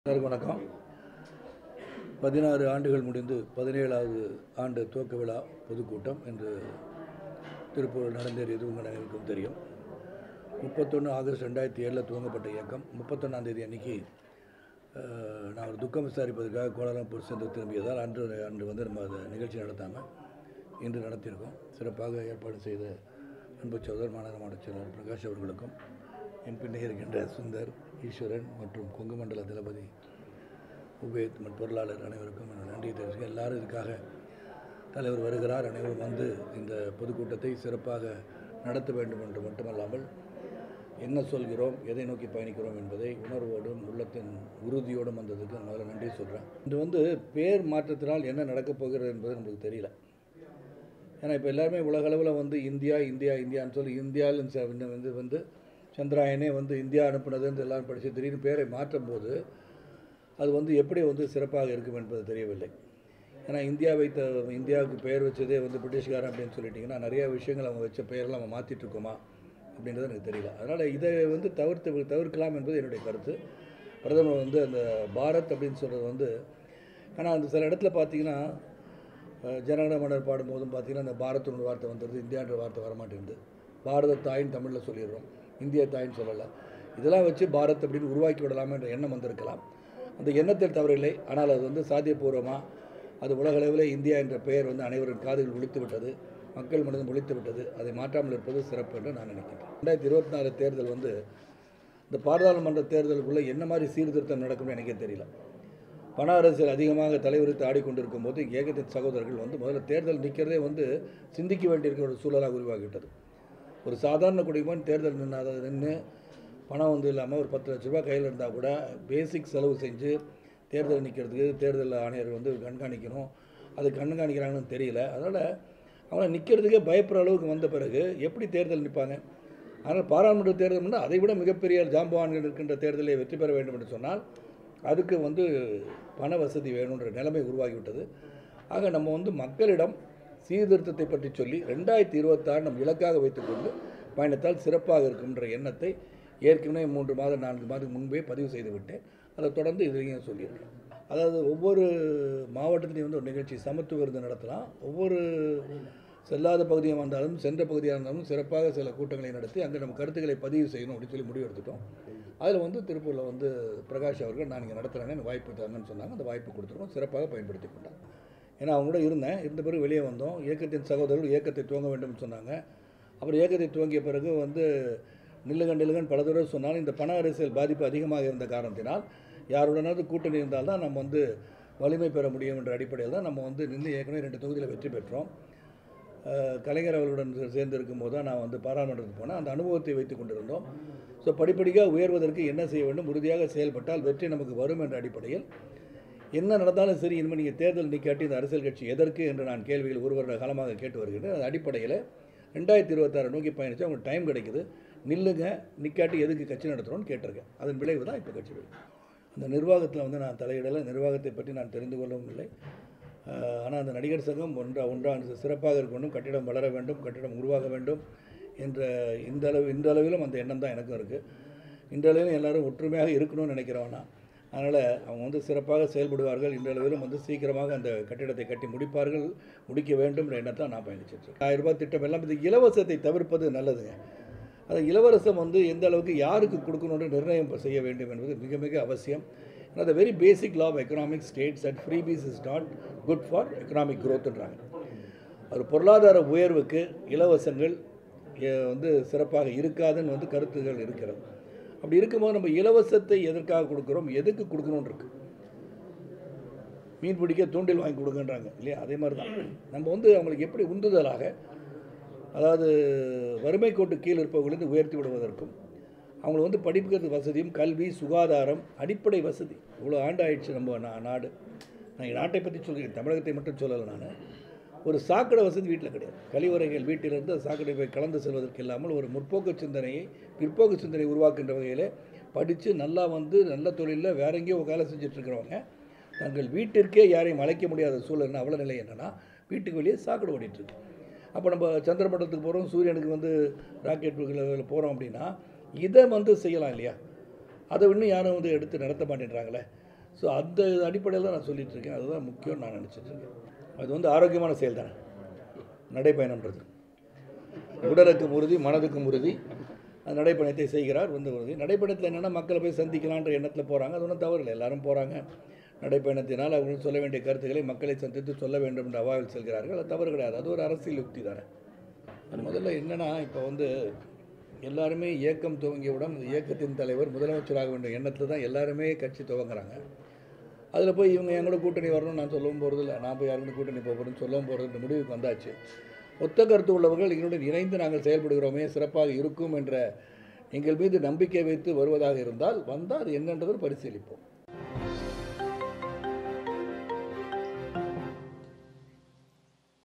எல்லாருக்கும் வணக்கம் பதினாறு ஆண்டுகள் முடிந்து பதினேழாவது ஆண்டு துவக்க விழா பொதுக்கூட்டம் இன்று திருப்பூர் நடந்தேறியது உங்கள் அனைவருக்கும் தெரியும் முப்பத்தொன்று ஆகஸ்ட் ரெண்டாயிரத்தி ஏழில் துவங்கப்பட்ட இயக்கம் முப்பத்தொன்னாம் தேதி அன்னைக்கு அஹ், நான் ஒரு துக்கம் விசாரிப்பதற்காக கோலாலம்பூர் சென்று திரும்பியதால் அன்று அன்று வந்து நம்ம அதை நிகழ்ச்சி நடத்தாமல் இன்று நடத்தியிருக்கோம் சிறப்பாக ஏற்பாடு செய்த அன்பு சோதர் மாநகர மாவட்ட செயலாளர் பிரகாஷ் அவர்களுக்கும் என் பின்னே இருக்கின்ற சுந்தர் ஈஸ்வரன் மற்றும் கொங்கு மண்டல தளபதி உபேத் மற்றும் பொருளாளர் அனைவருக்கும் என்னோட நன்றியை தெரிவிச்சுக்க எல்லாரும் இதுக்காக தலைவர் வருகிறார் அனைவரும் வந்து இந்த பொதுக்கூட்டத்தை சிறப்பாக நடத்த வேண்டும் என்று மட்டுமல்லாமல் என்ன சொல்கிறோம் எதை நோக்கி பயணிக்கிறோம் என்பதை உணர்வோடும் உள்ளத்தின் உறுதியோடும் வந்ததுக்கு நான் முதல்ல நன்றி சொல்கிறேன் இது வந்து பேர் மாற்றத்தினால் என்ன நடக்கப் போகிறது என்பது நமக்கு தெரியல ஏன்னா இப்போ எல்லாருமே உலக அளவில் வந்து இந்தியா இந்தியா இந்தியான்னு சொல்லி இந்தியாவில் ச- வந்து வந்து வந்து சந்திராயனே வந்து இந்தியா அனுப்புனதுன்னு எல்லாரும் படித்து திடீர்னு பேரை மாற்றும் போது அது வந்து எப்படி வந்து சிறப்பாக இருக்கும் என்பது தெரியவில்லை ஏன்னா இந்தியா வைத்த இந்தியாவுக்கு பெயர் வச்சதே வந்து பிரிட்டிஷ்காரன் அப்படின்னு சொல்லிட்டிங்கன்னா நிறைய விஷயங்கள் அவங்க வச்ச பெயரெல்லாம் நம்ம மாற்றிட்டு இருக்கோமா அப்படின்றது எனக்கு தெரியல அதனால் இதை வந்து தவிர்த்து தவிர்க்கலாம் என்பது என்னுடைய கருத்து பிரதமர் வந்து அந்த பாரத் அப்படின்னு சொல்கிறது வந்து ஆனால் அந்த சில இடத்துல பார்த்தீங்கன்னா அஹ், ஜனகண மன்னர் பாடும்போதும் பார்த்தீங்கன்னா அந்த பாரத்னு வார்த்தை வந்துடுது இந்தியான்ற வார்த்தை வரமாட்டேங்குது பாரத தாயின் தமிழில் சொல்லிடுறோம் இந்திய தாயின்னு சொல்லலை இதெல்லாம் வச்சு பாரத் அப்படின்னு உருவாக்கி விடலாமா என்ற எண்ணம் வந்திருக்கலாம் அந்த எண்ணத்தில் தவறில்லை ஆனால் அது வந்து சாத்தியபூர்வமாக அது உலகளவில் இந்தியா என்ற பெயர் வந்து அனைவரின் காதுகள் ஒழித்து விட்டது மக்கள் மனதும் ஒழித்து விட்டது அதை மாற்றாமல் இருப்பது சிறப்பு என்று நான் நினைக்கிறேன் ரெண்டாயிரத்தி இருபத்தி நாலு தேர்தல் வந்து இந்த பாராளுமன்ற தேர்தலுக்குள்ளே என்ன மாதிரி சீர்திருத்தம் நடக்கும்னு எனக்கே தெரியல பண அரசியல் அதிகமாக தலைவிரித்து ஆடிக்கொண்டிருக்கும் போது ஏகத்தின் சகோதரர்கள் வந்து முதல்ல தேர்தல் நிற்கிறதே வந்து சிந்திக்க வேண்டியிருக்கிற ஒரு சூழலாக உருவாகிவிட்டது ஒரு சாதாரண குடிமகன் தேர்தல் நின்று அதை நின்று பணம் வந்து இல்லாமல் ஒரு பத்து லட்ச ரூபாய் கையில் இருந்தால் கூட பேசிக் செலவு செஞ்சு தேர்தல் நிற்கிறதுக்கு தேர்தல் ஆணையர் வந்து கண்காணிக்கணும் அது கண்காணிக்கிறாங்கன்னு தெரியல அதனால் அவங்கள நிற்கிறதுக்கே பயப்படுற அளவுக்கு வந்த பிறகு எப்படி தேர்தல் நிற்பாங்க ஆனால் பாராளுமன்ற தேர்தல் முன்னா அதை விட மிகப்பெரிய ஜாம்பவான்கள் இருக்கின்ற தேர்தலை வெற்றி பெற வேண்டும் என்று சொன்னால் அதுக்கு வந்து பண வசதி வேணுன்ற நிலைமை உருவாகிவிட்டது ஆக நம்ம வந்து மக்களிடம் சீர்திருத்தத்தை பற்றி சொல்லி ரெண்டாயிரத்தி இருபத்தாறு நம் இலக்காக வைத்துக்கொண்டு பயணித்தால் சிறப்பாக இருக்கும்ன்ற எண்ணத்தை ஏற்கனவே மூன்று மாதம் நான்கு மாதம் முன்பே பதிவு செய்து விட்டேன் அதை தொடர்ந்து இதையும் சொல்லியிருக்கேன் அதாவது ஒவ்வொரு மாவட்டத்திலையும் வந்து ஒரு நிகழ்ச்சி சமத்துவ விருது நடத்தலாம் ஒவ்வொரு செல்லாத பகுதியாக வந்தாலும் சென்ற பகுதியாக இருந்தாலும் சிறப்பாக சில கூட்டங்களை நடத்தி அங்கே நம்ம கருத்துக்களை பதிவு செய்யணும் அப்படின்னு சொல்லி முடிவு எடுத்துட்டோம் அதில் வந்து திருப்பூரில் வந்து பிரகாஷ் அவர்கள் நான் இங்கே நடத்துகிறேங்க எனக்கு வாய்ப்பு தாங்கன்னு சொன்னாங்க அந்த வாய்ப்பு கொடுத்துருக்கோம் சிறப்பாக பயன்படுத்தி கொண்டாங்க ஏன்னா அவங்க கூட இருந்தேன் இருந்த பிறகு வெளியே வந்தோம் இயக்கத்தின் சகோதரர்கள் இயக்கத்தை துவங்க வேண்டும்னு சொன்னாங்க அப்புறம் இயக்கத்தை துவங்கிய பிறகு வந்து நில்லுகன் நில்லுகன் பல தடவை சொன்னாலும் இந்த பண அரசியல் பாதிப்பு அதிகமாக இருந்த காரணத்தினால் யாருடனாவது கூட்டணி இருந்தால் தான் நம்ம வந்து வலிமை பெற முடியும் என்ற அடிப்படையில் தான் நம்ம வந்து நின்று ஏற்கனவே ரெண்டு தொகுதியில் வெற்றி பெற்றோம் அஹ் கலைஞர் அவர்களுடன் சே- சேர்ந்து இருக்கும்போது தான் நான் வந்து பாராளுமன்றத்துக்கு போனேன் அந்த அனுபவத்தை வைத்து கொண்டிருந்தோம் ஸோ படிப்படியாக உயர்வதற்கு என்ன செய்ய வேண்டும் உறுதியாக செயல்பட்டால் வெற்றி நமக்கு வரும் என்ற அடிப்படையில் என்ன நடந்தாலும் சரி இனிமேல் நீங்கள் தேர்தல் நிற்காட்டி இந்த அரசியல் கட்சி எதற்கு என்று நான் கேள்விகள் ஒரு வருட காலமாக கேட்டு வருகிறேன் அந்த அடிப்படையில் ரெண்டாயிரத்தி இருபத்தாறு நோக்கி பயணிச்சு அவங்களுக்கு டைம் கிடைக்குது நில்லுங்க நிற்காட்டி எதுக்கு கட்சி நடத்துகிறோன்னு கேட்டிருக்கேன் அதன் விளைவு தான் இப்போ கட்சி விளைவு அந்த நிர்வாகத்தில் வந்து நான் தலையிடலை நிர்வாகத்தை பற்றி நான் தெரிந்து கொள்ளவும் இல்லை ஆனால் அந்த நடிகர் சங்கம் ஒன்றா ஒன்றா சிறப்பாக இருக்க வேண்டும் கட்டிடம் வளர வேண்டும் கட்டிடம் உருவாக வேண்டும் என்ற இந்த அளவு இந்த அளவிலும் அந்த எண்ணம் தான் எனக்கும் இருக்குது இன்றளவிலும் எல்லாரும் ஒற்றுமையாக இருக்கணும்னு நினைக்கிறவனா அதனால் அவங்க வந்து சிறப்பாக செயல்படுவார்கள் இன்றளவிலும் வந்து சீக்கிரமாக அந்த கட்டிடத்தை கட்டி முடிப்பார்கள் முடிக்க வேண்டும் என்ற எண்ணத்தை நான் பயணிச்சிட்டு ஆயிரம் ரூபாய் திட்டம் எல்லாம் இது இலவசத்தை தவிர்ப்பது நல்லதுங்க அது இலவசம் வந்து எந்த அளவுக்கு யாருக்கு கொடுக்கணுன்ற நிர்ணயம் செய்ய வேண்டும் என்பது மிக மிக அவசியம் அந்த very basic law of economic states at freebies is not good for economic க்ரோத்துன்றாங்க ஒரு பொருளாதார உயர்வுக்கு இலவசங்கள் எ- வந்து சிறப்பாக இருக்காதுன்னு வந்து கருத்துகள் இருக்கிறது அப்படி இருக்கும்போது நம்ம இலவசத்தை எதற்காக கொடுக்குறோம் எதுக்கு கொடுக்கணும்னு இருக்கு மீன் பிடிக்க தூண்டில் வாங்கி கொடுங்கன்றாங்க இல்லையா அதே மாதிரி தான் நம்ம வந்து அவங்களுக்கு எப்படி உந்துதலாக அதாவது வறுமை கோட்டு கீழ் இருப்பவர்களிருந்து உயர்த்தி விடுவதற்கும் அவங்களை வந்து படிப்புக்கு வசதியும் கல்வி சுகாதாரம் அடிப்படை வசதி இவ்வளோ ஆண்டு ஆயிடுச்சு நம்ம நா நாடு நான் நாட்டை பற்றி சொல்கிறேன் தமிழகத்தை மட்டும் சொல்லலை நான் ஒரு சாக்கடை வசதி வீட்டில் கிடையாது கழிவறைகள் வீட்டிலிருந்து அந்த சாக்கடை போய் கலந்து செல்வதற்கு இல்லாமல் ஒரு முற்போக்கு சிந்தனையை பிற்போக்கு சிந்தனை உருவாக்குகின்ற வகையில் படித்து நல்லா வந்து நல்ல தொழிலில் வேற எங்கேயோ வேலை செஞ்சுட்டு இருக்கிறவங்க தங்கள் வீட்டிற்கே யாரையும் அழைக்க முடியாத சூழல் அவ்வளோ நிலை என்னென்னா வீட்டுக்கு வெளியே சாக்கடை ஓடிட்டுருக்கு அப்போ நம்ம சந்திரமண்டலத்துக்கு போகிறோம் சூரியனுக்கு வந்து ராக்கெட் போகிறோம் அப்படின்னா இதை வந்து செய்யலாம் இல்லையா அதை இன்னும் யாரும் வந்து எடுத்து நடத்த மாட்டேன்றாங்களே ஸோ அந்த அடிப்படையில் தான் நான் சொல்லிட்டு இருக்கேன் அதுதான் முக்கியம்னு நான் நினச்சிட்டு இருக்கேன் அது வந்து ஆரோக்கியமான செயல் தானே நடைப்பயணம்ன்றது உடலுக்கும் உறுதி மனதுக்கும் உறுதி அந்த நடைப்பயணத்தை செய்கிறார் வந்து உறுதி நடைப்பயணத்தில் என்னென்னா மக்களை போய் சந்திக்கலான்ற எண்ணத்தில் போகிறாங்க அது ஒன்றும் தவறு இல்லை எல்லாரும் போகிறாங்க நடைப்பயணத்தினால் அவர்கள் சொல்ல வேண்டிய கருத்துக்களை மக்களை சந்தித்து சொல்ல வேண்டும் என்ற அவாவில் செல்கிறார்கள் அது தவறு கிடையாது அது ஒரு அரசியல் யுக்தி தானே அது முதல்ல என்னென்னா இப்போ வந்து எல்லாருமே இயக்கம் துவங்கியவுடன் இந்த இயக்கத்தின் தலைவர் முதலமைச்சராக வேண்டிய எண்ணத்தில் தான் எல்லாருமே கட்சி துவங்குறாங்க அதில் போய் இவங்க எங்களோட கூட்டணி வரணும்னு நான் சொல்லவும் போகிறது இல்லை நான் போய் யாருக்கும் கூட்டணி போக போகிறேன்னு சொல்லவும் போகிறது முடிவுக்கு வந்தாச்சு ஒத்த கருத்து உள்ளவர்கள் எங்களுடன் இணைந்து நாங்கள் செயல்படுகிறோமே சிறப்பாக இருக்கும் என்ற எங்கள் மீது நம்பிக்கை வைத்து வருவதாக இருந்தால் வந்தால் அது என்னன்றதை பரிசீலிப்போம்